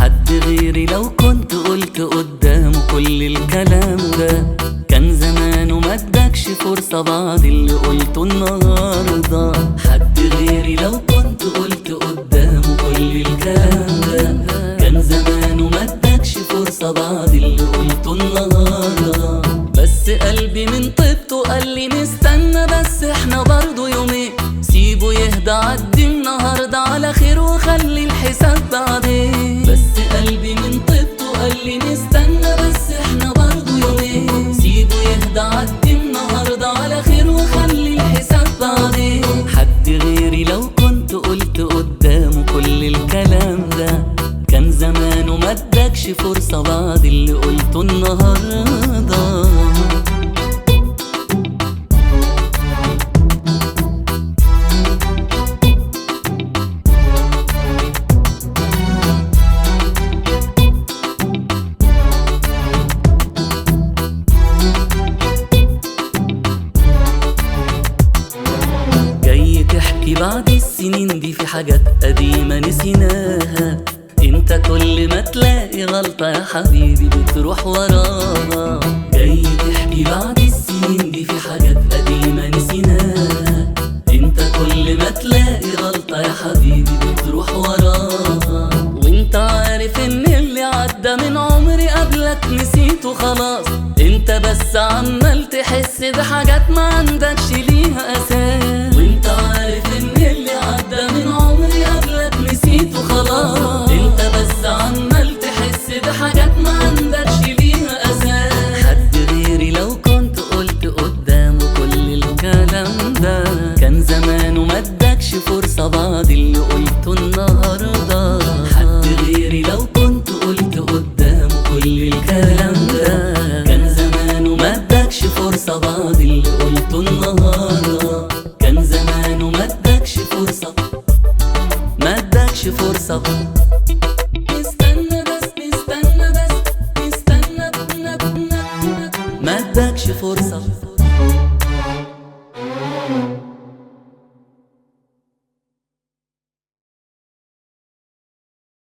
حد غيري لو كنت قلت قدامه كل الكلام ده كان زمانه ما ادكش فرصة بعد اللي قلته النهاردة حد غيري لو كنت قلت قدامه كل الكلام ده كان زمانه ما ادكش فرصة بعد اللي قلته النهاردة بس قلبي من طيبته قال لي نستنى بس احنا برضو يومين سيبه يهدى عدي النهاردة على خير وخلي الحساب بعدين بس قلبي من طيبته قال لي نستنى بس احنا برضو يومين سيبه يهدى عدي النهاردة على خير وخلي الحساب بعدين حد غيري لو كنت قلت قدامه كل الكلام ده كان زمانه ما ادكش فرصة بعد اللي قلته النهارده جاي تحكي بعد السنين دي في حاجات قديمة نسيناها انت كل ما تلاقي غلطة يا حبيبي بتروح وراها جاي تحكي بعد السنين دي في حاجات قديمة نسيناها انت كل ما تلاقي غلطة يا حبيبي بتروح وراها وانت عارف ان اللي عدى من عمري قبلك نسيته خلاص انت بس عمال تحس بحاجات ما عندكش ليها اساس